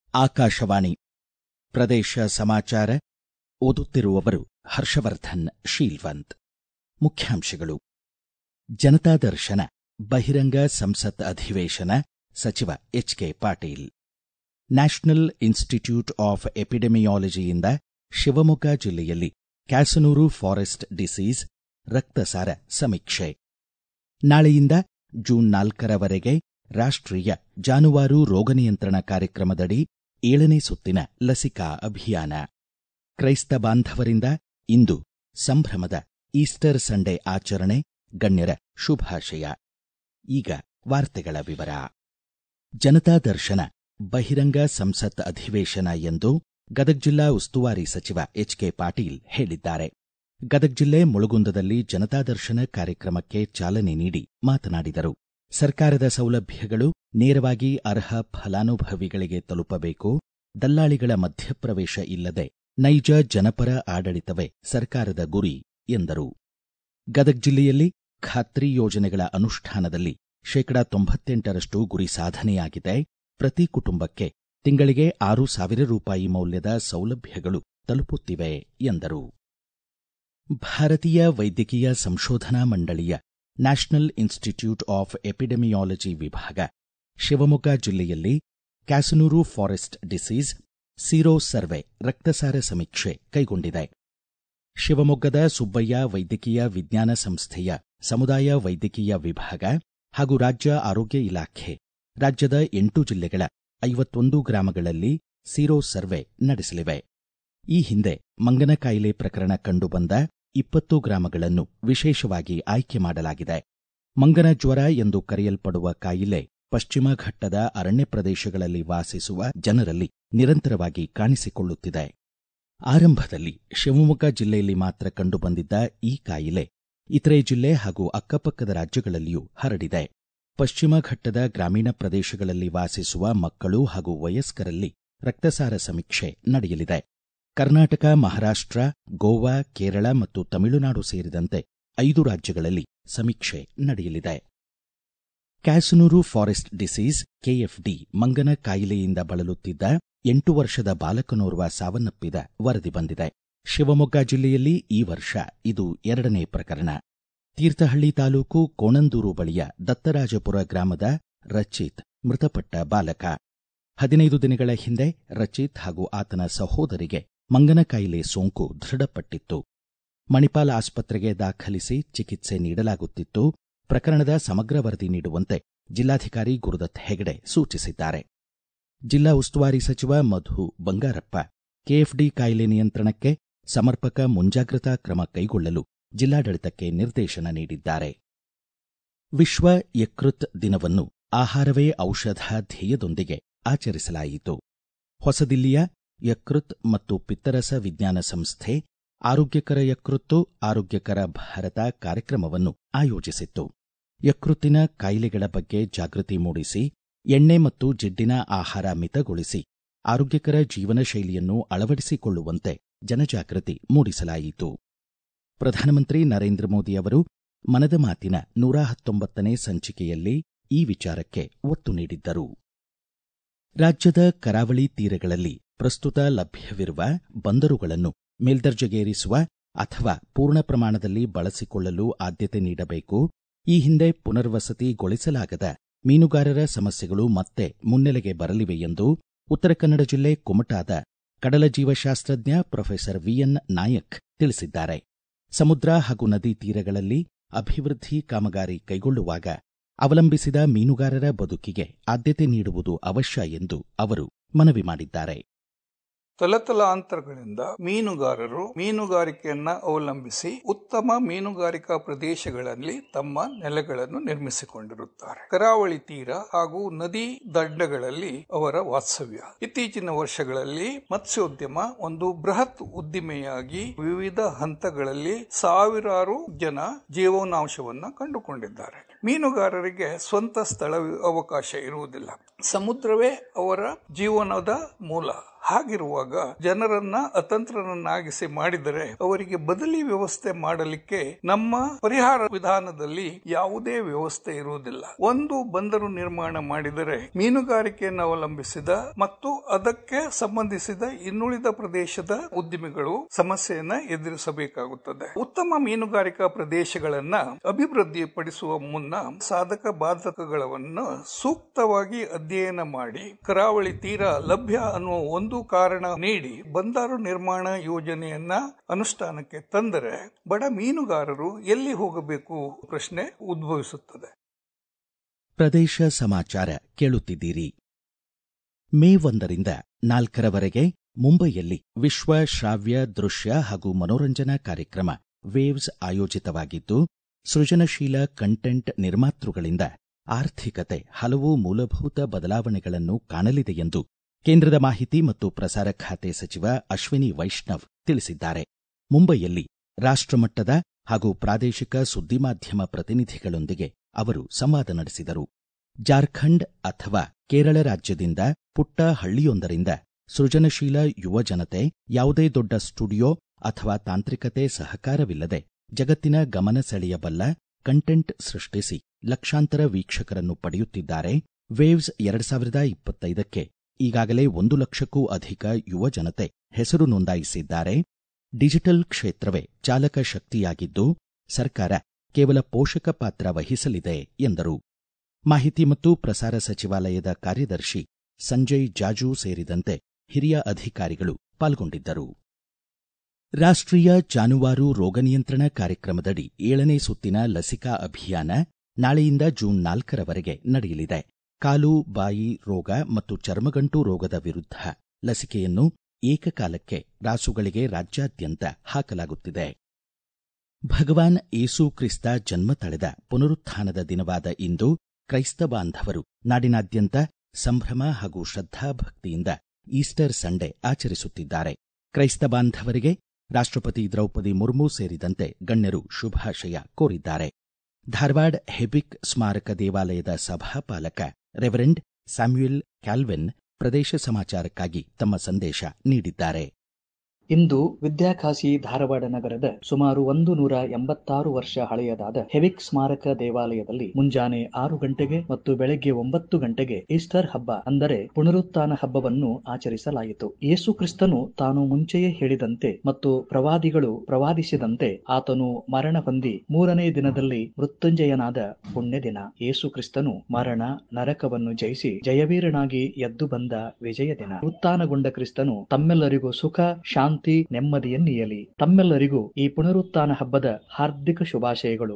ಆಕಾಶವಾಣಿ ಪ್ರದೇಶ ಸಮಾಚಾರ ಓದುತ್ತಿರುವವರು ಹರ್ಷವರ್ಧನ್ ಶೀಲ್ವಂತ್ ಮುಖ್ಯಾಂಶಗಳು ಜನತಾ ದರ್ಶನ ಬಹಿರಂಗ ಸಂಸತ್ ಅಧಿವೇಶನ ಸಚಿವ HK Patil national institute of ಎಪಿಡೆಮಿಯಾಲಜಿಯಿಂದ ಶಿವಮೊಗ್ಗ ಜಿಲ್ಲೆಯಲ್ಲಿ ಕ್ಯಾಸನೂರು ಫಾರೆಸ್ಟ್ ಡಿಸೀಸ್ ರಕ್ತಸಾರ ಸಮೀಕ್ಷೆ ನಾಳೆಯಿಂದ ಜೂನ್ ನಾಲ್ಕರವರೆಗೆ ರಾಷ್ಟ್ರೀಯ ಜಾನುವಾರು ರೋಗ ನಿಯಂತ್ರಣ ಕಾರ್ಯಕ್ರಮದಡಿ ಏಳನೇ ಸುತ್ತಿನ ಲಸಿಕಾ ಅಭಿಯಾನ ಕ್ರೈಸ್ತ ಬಾಂಧವರಿಂದ ಇಂದು ಸಂಭ್ರಮದ ಈಸ್ಟರ್ ಸಂಡೇ ಆಚರಣೆ ಗಣ್ಯರ ಶುಭಾಶಯ ಈಗ ವಾರ್ತೆಗಳ ವಿವರ ಜನತಾ ದರ್ಶನ ಬಹಿರಂಗ ಸಂಸತ್ ಅಧಿವೇಶನ ಎಂದು ಗದಗ ಜಿಲ್ಲಾ ಉಸ್ತುವಾರಿ ಸಚಿವ ಎಚ್ಕೆ ಪಾಟೀಲ್ ಹೇಳಿದ್ದಾರೆ ಗದಗ ಜಿಲ್ಲೆ ಮುಳುಗುಂದದಲ್ಲಿ ಜನತಾ ದರ್ಶನ ಕಾರ್ಯಕ್ರಮಕ್ಕೆ ಚಾಲನೆ ನೀಡಿ ಮಾತನಾಡಿದರು ಸರ್ಕಾರದ ಸೌಲಭ್ಯಗಳು ನೇರವಾಗಿ ಅರ್ಹ ಫಲಾನುಭವಿಗಳಿಗೆ ತಲುಪಬೇಕು ದಲ್ಲಾಳಿಗಳ ಮಧ್ಯಪ್ರವೇಶ ಇಲ್ಲದೆ ನೈಜ ಜನಪರ ಆಡಳಿತವೇ ಸರ್ಕಾರದ ಗುರಿ ಎಂದರು ಗದಗ ಜಿಲ್ಲೆಯಲ್ಲಿ ಖಾತ್ರಿ ಯೋಜನೆಗಳ ಅನುಷ್ಠಾನದಲ್ಲಿ ಶೇಕಡಾ ತೊಂಬತ್ತೆಂಟರಷ್ಟು ಗುರಿ ಸಾಧನೆಯಾಗಿದೆ ಪ್ರತಿ ಕುಟುಂಬಕ್ಕೆ ತಿಂಗಳಿಗೆ ಆರು ಸಾವಿರ ರೂಪಾಯಿ ಮೌಲ್ಯದ ಸೌಲಭ್ಯಗಳು ತಲುಪುತ್ತಿವೆ ಎಂದರು ಭಾರತೀಯ ವೈದ್ಯಕೀಯ ಸಂಶೋಧನಾ ಮಂಡಳಿಯ ನ್ಯಾಷನಲ್ ಇನ್ಸ್ಟಿಟ್ಯೂಟ್ ಆಫ್ ಎಪಿಡೆಮಿಯಾಲಜಿ ವಿಭಾಗ ಶಿವಮೊಗ್ಗ ಜಿಲ್ಲೆಯಲ್ಲಿ Kyasanur forest disease sero survey ರಕ್ತಸಾರ ಸಮೀಕ್ಷೆ ಕೈಗೊಂಡಿದೆ ಶಿವಮೊಗ್ಗದ ಸುಬ್ಬಯ್ಯ ವೈದ್ಯಕೀಯ ವಿಜ್ಞಾನ ಸಂಸ್ಥೆಯ ಸಮುದಾಯ ವೈದ್ಯಕೀಯ ವಿಭಾಗ ಹಾಗೂ ರಾಜ್ಯ ಆರೋಗ್ಯ ಇಲಾಖೆ ರಾಜ್ಯದ ಎಂಟು ಜಿಲ್ಲೆಗಳ ಐವತ್ತೊಂದು ಗ್ರಾಮಗಳಲ್ಲಿ ಸೀರೋ ಸರ್ವೆ ನಡೆಸಲಿವೆ ಈ ಹಿಂದೆ ಮಂಗನ ಕಾಯಿಲೆ ಪ್ರಕರಣ ಕಂಡುಬಂದ ಇಪ್ಪತ್ತು ಗ್ರಾಮಗಳನ್ನು ವಿಶೇಷವಾಗಿ ಆಯ್ಕೆ ಮಾಡಲಾಗಿದೆ ಮಂಗನ ಜ್ವರ ಎಂದು ಕರೆಯಲ್ಪಡುವ ಕಾಯಿಲೆ ಪಶ್ಚಿಮ ಘಟ್ಟದ ಅರಣ್ಯ ಪ್ರದೇಶಗಳಲ್ಲಿ ವಾಸಿಸುವ ಜನರಲ್ಲಿ ನಿರಂತರವಾಗಿ ಕಾಣಿಸಿಕೊಳ್ಳುತ್ತಿದೆ ಆರಂಭದಲ್ಲಿ ಶಿವಮೊಗ್ಗ ಜಿಲ್ಲೆಯಲ್ಲಿ ಮಾತ್ರ ಕಂಡುಬಂದಿದ್ದ ಈ ಕಾಯಿಲೆ ಇತರೆ ಜಿಲ್ಲೆ ಹಾಗೂ ಅಕ್ಕಪಕ್ಕದ ರಾಜ್ಯಗಳಲ್ಲಿಯೂ ಹರಡಿದೆ ಪಶ್ಚಿಮ ಘಟ್ಟದ ಗ್ರಾಮೀಣ ಪ್ರದೇಶಗಳಲ್ಲಿ ವಾಸಿಸುವ ಮಕ್ಕಳು ಹಾಗೂ ವಯಸ್ಕರಲ್ಲಿ ರಕ್ತಸಾರ ಸಮೀಕ್ಷೆ ನಡೆಯಲಿದೆ ಕರ್ನಾಟಕ ಮಹಾರಾಷ್ಟ್ರ ಗೋವಾ ಕೇರಳ ಮತ್ತು ತಮಿಳುನಾಡು ಸೇರಿದಂತೆ ಐದು ರಾಜ್ಯಗಳಲ್ಲಿ ಸಮೀಕ್ಷೆ ನಡೆಯಲಿದೆ ಕ್ಯಾಸನೂರು ಫಾರೆಸ್ಟ್ ಡಿಸೀಸ್ ಕೆಎಫ್ಡಿ ಮಂಗನ ಕಾಯಿಲೆಯಿಂದ ಬಳಲುತ್ತಿದ್ದ ಎಂಟು ವರ್ಷದ ಬಾಲಕನೋರ್ವ ಸಾವನ್ನಪ್ಪಿದ ವರದಿ ಬಂದಿದೆ ಶಿವಮೊಗ್ಗ ಜಿಲ್ಲೆಯಲ್ಲಿ ಈ ವರ್ಷ ಇದು ಎರಡನೇ ಪ್ರಕರಣ ತೀರ್ಥಹಳ್ಳಿ ತಾಲೂಕು ಕೋಣಂದೂರು ಬಳಿಯ ದತ್ತರಾಜಪುರ ಗ್ರಾಮದ ರಚಿತ್ ಮೃತಪಟ್ಟ ಬಾಲಕ ಹದಿನೈದು ದಿನಗಳ ಹಿಂದೆ ರಚಿತ್ ಹಾಗೂ ಆತನ ಸಹೋದರಿಗೆ ಮಂಗನ ಕಾಯಿಲೆ ಸೋಂಕು ದೃಢಪಟ್ಟಿತ್ತು ಮಣಿಪಾಲ್ ಆಸ್ಪತ್ರೆಗೆ ದಾಖಲಿಸಿ ಚಿಕಿತ್ಸೆ ನೀಡಲಾಗುತ್ತಿತ್ತು ಪ್ರಕರಣದ ಸಮಗ್ರ ವರದಿ ನೀಡುವಂತೆ ಜಿಲ್ಲಾಧಿಕಾರಿ ಗುರುದತ್ ಹೆಗಡೆ ಸೂಚಿಸಿದ್ದಾರೆ ಜಿಲ್ಲಾ ಉಸ್ತುವಾರಿ ಸಚಿವ ಮಧು ಬಂಗಾರಪ್ಪ ಕೆಎಫ್ಡಿ ಕಾಯಿಲೆ ನಿಯಂತ್ರಣಕ್ಕೆ ಸಮರ್ಪಕ ಮುಂಜಾಗ್ರತಾ ಕ್ರಮ ಕೈಗೊಳ್ಳಲು ಜಿಲ್ಲಾಡಳಿತಕ್ಕೆ ನಿರ್ದೇಶನ ನೀಡಿದ್ದಾರೆ ವಿಶ್ವ ಯಕೃತ್ ದಿನವನ್ನು ಆಹಾರವೇ ಔಷಧ ಧ್ಯೇಯದೊಂದಿಗೆ ಆಚರಿಸಲಾಯಿತು ಹೊಸದಿಲ್ಲಿಯ ಯಕೃತ್ ಮತ್ತು ಪಿತ್ತರಸ ವಿಜ್ಞಾನ ಸಂಸ್ಥೆ ಆರೋಗ್ಯಕರ ಯಕೃತ್ತು ಆರೋಗ್ಯಕರ ಭಾರತ ಕಾರ್ಯಕ್ರಮವನ್ನು ಆಯೋಜಿಸಿತ್ತು ಯಕೃತ್ತಿನ ಕಾಯಿಲೆಗಳ ಬಗ್ಗೆ ಜಾಗೃತಿ ಮೂಡಿಸಿ ಎಣ್ಣೆ ಮತ್ತು ಜಿಡ್ಡಿನ ಆಹಾರ ಮಿತಗೊಳಿಸಿ ಆರೋಗ್ಯಕರ ಜೀವನ ಶೈಲಿಯನ್ನು ಅಳವಡಿಸಿಕೊಳ್ಳುವಂತೆ ಜನಜಾಗೃತಿ ಮೂಡಿಸಲಾಯಿತು ಪ್ರಧಾನಮಂತ್ರಿ ನರೇಂದ್ರ ಮೋದಿ ಅವರು ಮನದ ಮಾತಿನ ನೂರ ಹತ್ತೊಂಬತ್ತನೇ ಸಂಚಿಕೆಯಲ್ಲಿ ಈ ವಿಚಾರಕ್ಕೆ ಒತ್ತು ನೀಡಿದ್ದರು ರಾಜ್ಯದ ಕರಾವಳಿ ತೀರಗಳಲ್ಲಿ ಪ್ರಸ್ತುತ ಲಭ್ಯವಿರುವ ಬಂದರುಗಳನ್ನು ಮೇಲ್ದರ್ಜೆಗೇರಿಸುವ ಅಥವಾ ಪೂರ್ಣ ಪ್ರಮಾಣದಲ್ಲಿ ಬಳಸಿಕೊಳ್ಳಲು ಆದ್ಯತೆ ನೀಡಬೇಕು ಈ ಹಿಂದೆ ಪುನರ್ವಸತಿಗೊಳಿಸಲಾಗದ ಮೀನುಗಾರರ ಸಮಸ್ಯೆಗಳು ಮತ್ತೆ ಮುನ್ನೆಲೆಗೆ ಬರಲಿವೆ ಎಂದು ಉತ್ತರ ಕನ್ನಡ ಜಿಲ್ಲೆ ಕುಮಟಾದ ಕಡಲ ಜೀವಶಾಸ್ತ್ರಜ್ಞ ಪ್ರೊಫೆಸರ್ ವಿಎನ್ ನಾಯಕ್ ತಿಳಿಸಿದ್ದಾರೆ ಸಮುದ್ರ ಹಾಗೂ ನದಿ ತೀರಗಳಲ್ಲಿ ಅಭಿವೃದ್ಧಿ ಕಾಮಗಾರಿ ಕೈಗೊಳ್ಳುವಾಗ ಅವಲಂಬಿಸಿದ ಮೀನುಗಾರರ ಬದುಕಿಗೆ ಆದ್ಯತೆ ನೀಡುವುದು ಅವಶ್ಯ ಎಂದು ಅವರು ಮನವಿ ಮಾಡಿದ್ದಾರೆ ತಲತಲಾಂತರಗಳಿಂದ ಮೀನುಗಾರರು ಮೀನುಗಾರಿಕೆಯನ್ನ ಅವಲಂಬಿಸಿ ಉತ್ತಮ ಮೀನುಗಾರಿಕಾ ಪ್ರದೇಶಗಳಲ್ಲಿ ತಮ್ಮ ನೆಲೆಗಳನ್ನು ನಿರ್ಮಿಸಿಕೊಂಡಿರುತ್ತಾರೆ ಕರಾವಳಿ ತೀರ ಹಾಗೂ ನದಿ ದಂಡಗಳಲ್ಲಿ ಅವರ ವಾಸ್ತವ್ಯ ಇತ್ತೀಚಿನ ವರ್ಷಗಳಲ್ಲಿ ಮತ್ಸ್ಯೋದ್ಯಮ ಒಂದು ಬೃಹತ್ ಉದ್ದಿಮೆಯಾಗಿ ವಿವಿಧ ಹಂತಗಳಲ್ಲಿ ಸಾವಿರಾರು ಜನ ಜೀವನಾಂಶವನ್ನ ಕಂಡುಕೊಂಡಿದ್ದಾರೆ ಮೀನುಗಾರರಿಗೆ ಸ್ವಂತ ಸ್ಥಳ ಅವಕಾಶ ಇರುವುದಿಲ್ಲ ಸಮುದ್ರವೇ ಅವರ ಜೀವನದ ಮೂಲ ಹಾಗಿರುವಾಗ ಜನರನ್ನ ಅತಂತ್ರರನ್ನಾಗಿಸಿ ಮಾಡಿದರೆ ಅವರಿಗೆ ಬದಲಿ ವ್ಯವಸ್ಥೆ ಮಾಡಲಿಕ್ಕೆ ನಮ್ಮ ಪರಿಹಾರ ವಿಧಾನದಲ್ಲಿ ಯಾವುದೇ ವ್ಯವಸ್ಥೆ ಇರುವುದಿಲ್ಲ ಒಂದು ಬಂದರು ನಿರ್ಮಾಣ ಮಾಡಿದರೆ ಮೀನುಗಾರಿಕೆಯನ್ನು ಅವಲಂಬಿಸಿದ ಮತ್ತು ಅದಕ್ಕೆ ಸಂಬಂಧಿಸಿದ ಇನ್ನುಳಿದ ಪ್ರದೇಶದ ಉದ್ಯಮಿಗಳು ಸಮಸ್ಯೆಯನ್ನ ಎದುರಿಸಬೇಕಾಗುತ್ತದೆ ಉತ್ತಮ ಮೀನುಗಾರಿಕಾ ಪ್ರದೇಶಗಳನ್ನ ಅಭಿವೃದ್ಧಿಪಡಿಸುವ ಮುನ್ನ ಸಾಧಕ ಬಾಧಕಗಳನ್ನು ಸೂಕ್ತವಾಗಿ ಅಧ್ಯಯನ ಮಾಡಿ ಕರಾವಳಿ ತೀರ ಲಭ್ಯ ಅನ್ನುವ ಒಂದು ಕಾರಣ ನೀಡಿ ಬಂದರು ನಿರ್ಮಾಣ ಯೋಜನೆಯನ್ನ ಅನುಷ್ಠಾನಕ್ಕೆ ತಂದರೆ ಬಡ ಮೀನುಗಾರರು ಎಲ್ಲಿ ಹೋಗಬೇಕು ಪ್ರಶ್ನೆ ಉದ್ಭವಿಸುತ್ತದೆ ಪ್ರದೇಶ ಸಮಾಚಾರ ಕೇಳುತ್ತಿದ್ದೀರಿ ಮೇ ಒಂದರಿಂದ ನಾಲ್ಕರವರೆಗೆ ಮುಂಬೈಯಲ್ಲಿ ವಿಶ್ವ ಶ್ರಾವ್ಯ ದೃಶ್ಯ ಹಾಗೂ ಮನೋರಂಜನಾ ಕಾರ್ಯಕ್ರಮ ವೇವ್ಸ್ ಆಯೋಜಿತವಾಗಿದ್ದು ಸೃಜನಶೀಲ ಕಂಟೆಂಟ್ ನಿರ್ಮಾತೃಗಳಿಂದ ಆರ್ಥಿಕತೆ ಹಲವು ಮೂಲಭೂತ ಬದಲಾವಣೆಗಳನ್ನು ಕಾಣಲಿದೆ ಎಂದು ಕೇಂದ್ರದ ಮಾಹಿತಿ ಮತ್ತು ಪ್ರಸಾರ ಖಾತೆ ಸಚಿವ ಅಶ್ವಿನಿ ವೈಷ್ಣವ್ ತಿಳಿಸಿದ್ದಾರೆ ಮುಂಬೈಯಲ್ಲಿ ರಾಷ್ಟ್ರಮಟ್ಟದ ಹಾಗೂ ಪ್ರಾದೇಶಿಕ ಸುದ್ದಿ ಮಾಧ್ಯಮ ಪ್ರತಿನಿಧಿಗಳೊಂದಿಗೆ ಅವರು ಸಂವಾದ ನಡೆಸಿದರು ಜಾರ್ಖಂಡ್ ಅಥವಾ ಕೇರಳ ರಾಜ್ಯದಿಂದ ಪುಟ್ಟ ಹಳ್ಳಿಯೊಂದರಿಂದ ಸೃಜನಶೀಲ ಯುವ ಜನತೆ ಯಾವುದೇ ದೊಡ್ಡ ಸ್ಟುಡಿಯೋ ಅಥವಾ ತಾಂತ್ರಿಕತೆ ಸಹಕಾರವಿಲ್ಲದೆ ಜಗತ್ತಿನ ಗಮನ ಸೆಳೆಯಬಲ್ಲ ಕಂಟೆಂಟ್ ಸೃಷ್ಟಿಸಿ ಲಕ್ಷಾಂತರ ವೀಕ್ಷಕರನ್ನು ಪಡೆಯುತ್ತಿದ್ದಾರೆ ವೇವ್ಸ್ ಎರಡ್ ಸಾವಿರದ ಇಪ್ಪತ್ತೈದಕ್ಕೆ ಈಗಾಗಲೇ ಒಂದು ಲಕ್ಷಕ್ಕೂ ಅಧಿಕ ಯುವ ಜನತೆ ಹೆಸರು ನೋಂದಾಯಿಸಿದ್ದಾರೆ ಡಿಜಿಟಲ್ ಕ್ಷೇತ್ರವೇ ಚಾಲಕ ಶಕ್ತಿಯಾಗಿದ್ದು ಸರ್ಕಾರ ಕೇವಲ ಪೋಷಕ ಪಾತ್ರ ವಹಿಸಲಿದೆ ಎಂದರು ಮಾಹಿತಿ ಮತ್ತು ಪ್ರಸಾರ ಸಚಿವಾಲಯದ ಕಾರ್ಯದರ್ಶಿ ಸಂಜಯ್ ಜಾಜು ಸೇರಿದಂತೆ ಹಿರಿಯ ಅಧಿಕಾರಿಗಳು ಪಾಲ್ಗೊಂಡಿದ್ದರು ರಾಷ್ಟ್ರೀಯ ಜಾನುವಾರು ರೋಗ ನಿಯಂತ್ರಣ ಕಾರ್ಯಕ್ರಮದಡಿ ಏಳನೇ ಸುತ್ತಿನ ಲಸಿಕಾ ಅಭಿಯಾನ ನಾಳೆಯಿಂದ ಜೂನ್ ನಾಲ್ಕರವರೆಗೆ ನಡೆಯಲಿದೆ ಕಾಲು ಬಾಯಿ ರೋಗ ಮತ್ತು ಚರ್ಮಗಂಟು ರೋಗದ ವಿರುದ್ಧ ಲಸಿಕೆಯನ್ನು ಏಕಕಾಲಕ್ಕೆ ರಾಸುಗಳಿಗೆ ರಾಜ್ಯಾದ್ಯಂತ ಹಾಕಲಾಗುತ್ತಿದೆ ಭಗವಾನ್ ಏಸು ಕ್ರಿಸ್ತ ಜನ್ಮ ತಳೆದ ಪುನರುತ್ಥಾನದ ದಿನವಾದ ಇಂದು ಕ್ರೈಸ್ತ ಬಾಂಧವರು ನಾಡಿನಾದ್ಯಂತ ಸಂಭ್ರಮ ಹಾಗೂ ಶ್ರದ್ಧಾಭಕ್ತಿಯಿಂದ ಈಸ್ಟರ್ ಸಂಡೆ ಆಚರಿಸುತ್ತಿದ್ದಾರೆ ಕ್ರೈಸ್ತ ಬಾಂಧವರಿಗೆ ರಾಷ್ಟ್ರಪತಿ ದ್ರೌಪದಿ ಮುರ್ಮು ಸೇರಿದಂತೆ ಗಣ್ಯರು ಶುಭಾಶಯ ಕೋರಿದ್ದಾರೆ ಧಾರವಾಡ ಹೆಬಿಕ್ ಸ್ಮಾರಕ ದೇವಾಲಯದ ಸಭಾಪಾಲಕ ರೆವರೆಂಡ್ ಸ್ಯಾಮ್ಯುಯಲ್ ಕ್ಯಾಲ್ವಿನ್ ಪ್ರದೇಶ ಸಮಾಚಾರಕ್ಕಾಗಿ ತಮ್ಮ ಸಂದೇಶ ನೀಡಿದ್ದಾರೆ ಇಂದು ವಿದ್ಯಾಕಾಶಿ ಧಾರವಾಡ ನಗರದ ಸುಮಾರು ಒಂದು ನೂರ ಎಂಬತ್ತಾರು ವರ್ಷ ಹಳೆಯದಾದ ಹೆವಿಕ್ ಸ್ಮಾರಕ ದೇವಾಲಯದಲ್ಲಿ ಮುಂಜಾನೆ ಆರು ಗಂಟೆಗೆ ಮತ್ತು ಬೆಳಗ್ಗೆ ಒಂಬತ್ತು ಗಂಟೆಗೆ ಈಸ್ಟರ್ ಹಬ್ಬ ಅಂದರೆ ಪುನರುತ್ಥಾನ ಹಬ್ಬವನ್ನು ಆಚರಿಸಲಾಯಿತು ಯೇಸು ಕ್ರಿಸ್ತನು ತಾನು ಮುಂಚೆಯೇ ಹೇಳಿದಂತೆ ಮತ್ತು ಪ್ರವಾದಿಗಳು ಪ್ರವಾದಿಸಿದಂತೆ ಆತನು ಮರಣ ಹೊಂದಿ ಮೂರನೇ ದಿನದಲ್ಲಿ ಮೃತ್ಯುಂಜಯನಾದ ಪುಣ್ಯ ದಿನ ಯೇಸು ಕ್ರಿಸ್ತನು ಮರಣ ನರಕವನ್ನು ಜಯಿಸಿ ಜಯವೀರನಾಗಿ ಎದ್ದು ಬಂದ ವಿಜಯ ದಿನ ಉತ್ಥಾನಗೊಂಡ ಕ್ರಿಸ್ತನು ತಮ್ಮೆಲ್ಲರಿಗೂ ಸುಖ ಶಾಂತಿ ನೆಮ್ಮದಿಯನ್ನಿಯಲಿ ತಮ್ಮೆಲ್ಲರಿಗೂ ಈ ಪುನರುತ್ಥಾನ ಹಬ್ಬದ ಹಾರ್ದಿಕ ಶುಭಾಶಯಗಳು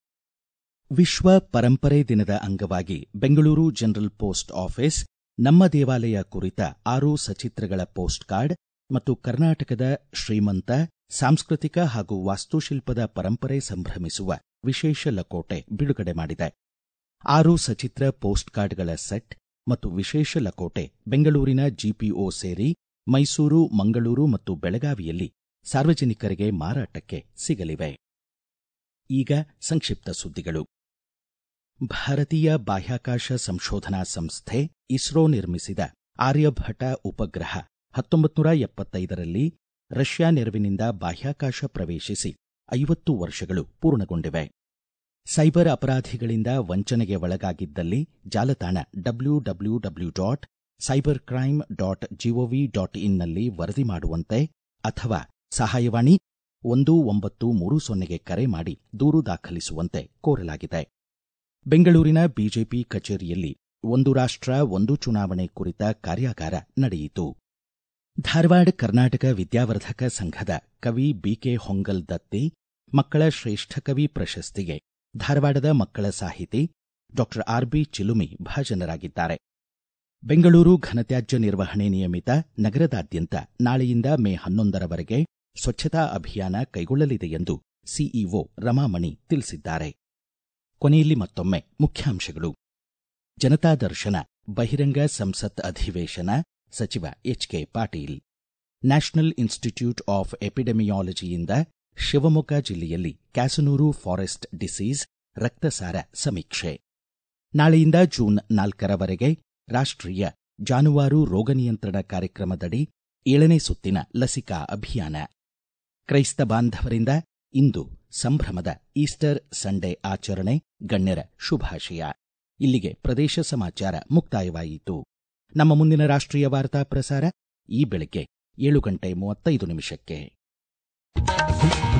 ವಿಶ್ವ ಪರಂಪರೆ ದಿನದ ಅಂಗವಾಗಿ ಬೆಂಗಳೂರು ಜನರಲ್ ಪೋಸ್ಟ್ ಆಫೀಸ್ ನಮ್ಮ ದೇವಾಲಯ ಕುರಿತ ಆರು ಸಚಿತ್ರಗಳ ಪೋಸ್ಟ್ ಕಾರ್ಡ್ ಮತ್ತು ಕರ್ನಾಟಕದ ಶ್ರೀಮಂತ ಸಾಂಸ್ಕೃತಿಕ ಹಾಗೂ ವಾಸ್ತುಶಿಲ್ಪದ ಪರಂಪರೆ ಸಂಭ್ರಮಿಸುವ ವಿಶೇಷ ಲಕೋಟೆ ಬಿಡುಗಡೆ ಮಾಡಿದೆ ಆರು ಸಚಿತ್ರ ಪೋಸ್ಟ್ ಕಾರ್ಡ್ಗಳ ಸೆಟ್ ಮತ್ತು ವಿಶೇಷ ಲಕೋಟೆ ಬೆಂಗಳೂರಿನ ಜಿಪಿಒ ಸೇರಿ ಮೈಸೂರು ಮಂಗಳೂರು ಮತ್ತು ಬೆಳಗಾವಿಯಲ್ಲಿ ಸಾರ್ವಜನಿಕರಿಗೆ ಮಾರಾಟಕ್ಕೆ ಸಿಗಲಿವೆ ಈಗ ಸಂಕ್ಷಿಪ್ತ ಸುದ್ದಿಗಳು ಭಾರತೀಯ ಬಾಹ್ಯಾಕಾಶ ಸಂಶೋಧನಾ ಸಂಸ್ಥೆ ಇಸ್ರೋ ನಿರ್ಮಿಸಿದ ಆರ್ಯಭಟ ಉಪಗ್ರಹ ಹತ್ತೊಂಬತ್ತು ನೂರ ಎಪ್ಪತ್ತೈದರಲ್ಲಿ ರಷ್ಯಾ ನೆರವಿನಿಂದ ಬಾಹ್ಯಾಕಾಶ ಪ್ರವೇಶಿಸಿ ಐವತ್ತು ವರ್ಷಗಳು ಪೂರ್ಣಗೊಂಡಿವೆ ಸೈಬರ್ ಅಪರಾಧಿಗಳಿಂದ ವಂಚನೆಗೆ ಒಳಗಾಗಿದ್ದಲ್ಲಿ ಜಾಲತಾಣ W W W dot cyber crime dot G O V dot ಇನ್ನಲ್ಲಿ ವರದಿ ಮಾಡುವಂತೆ ಅಥವಾ ಸಹಾಯವಾಣಿ ಒಂದು ಒಂಬತ್ತು ಮೂರು ಸೊನ್ನೆಗೆ ಕರೆ ಮಾಡಿ ದೂರು ದಾಖಲಿಸುವಂತೆ ಕೋರಲಾಗಿದೆ ಬೆಂಗಳೂರಿನ ಬಿಜೆಪಿ ಕಚೇರಿಯಲ್ಲಿ ಒಂದು ರಾಷ್ಟ್ರ ಒಂದು ಚುನಾವಣೆ ಕುರಿತ ಕಾರ್ಯಾಗಾರ ನಡೆಯಿತು ಧಾರವಾಡ ಕರ್ನಾಟಕ ವಿದ್ಯಾವರ್ಧಕ ಸಂಘದ ಕವಿ ಬಿಕೆ ಹೊಂಗಲ್ ದತ್ತಿ ಮಕ್ಕಳ ಶ್ರೇಷ್ಠ ಕವಿ ಪ್ರಶಸ್ತಿಗೆ ಧಾರವಾಡದ ಮಕ್ಕಳ ಸಾಹಿತಿ ಡಾಕ್ಟರ್ ಆರ್ಬಿ ಚಿಲುಮಿ ಭಾಜನರಾಗಿದ್ದಾರೆ ಬೆಂಗಳೂರು ಘನತ್ಯಾಜ್ಯ ನಿರ್ವಹಣೆ ನಿಯಮಿತ ನಗರದಾದ್ಯಂತ ನಾಳೆಯಿಂದ ಮೇ ಹನ್ನೊಂದರವರೆಗೆ ಸ್ವಚ್ಛತಾ ಅಭಿಯಾನ ಕೈಗೊಳ್ಳಲಿದೆ ಎಂದು ಸಿಇಒ ರಮಾಮಣಿ ತಿಳಿಸಿದ್ದಾರೆ ಕೊನೆಯಲ್ಲಿ ಮತ್ತೊಮ್ಮೆ ಮುಖ್ಯಾಂಶಗಳು ಜನತಾ ದರ್ಶನ ಬಹಿರಂಗ ಸಂಸತ್ ಅಧಿವೇಶನ ಸಚಿವ HK Patil national institute of ಎಪಿಡೆಮಿಯಾಲಜಿಯಿಂದ ಶಿವಮೊಗ್ಗ ಜಿಲ್ಲೆಯಲ್ಲಿ ಕ್ಯಾಸನೂರು ಫಾರೆಸ್ಟ್ ಡಿಸೀಸ್ ರಕ್ತಸಾರ ಸಮೀಕ್ಷೆ ನಾಳೆಯಿಂದ ಜೂನ್ ನಾಲ್ಕರವರೆಗೆ ರಾಷ್ಟ್ರೀಯ ಜಾನುವಾರು ರೋಗ ನಿಯಂತ್ರಣ ಕಾರ್ಯಕ್ರಮದಡಿ ಏಳನೇ ಸುತ್ತಿನ ಲಸಿಕಾ ಅಭಿಯಾನ ಕ್ರೈಸ್ತ ಬಾಂಧವರಿಂದ ಇಂದು ಸಂಭ್ರಮದ ಈಸ್ಟರ್ ಸಂಡೇ ಆಚರಣೆ ಗಣ್ಯರ ಶುಭಾಶಯ ಇಲ್ಲಿಗೆ ಪ್ರದೇಶ ಸಮಾಚಾರ ಮುಕ್ತಾಯವಾಯಿತು ನಮ್ಮ ಮುಂದಿನ ರಾಷ್ಟ್ರೀಯ ವಾರ್ತಾ ಪ್ರಸಾರ ಈ ಬೆಳಗ್ಗೆ ಏಳು ಗಂಟೆ ಮೂವತ್ತೈದು ನಿಮಿಷಕ್ಕೆ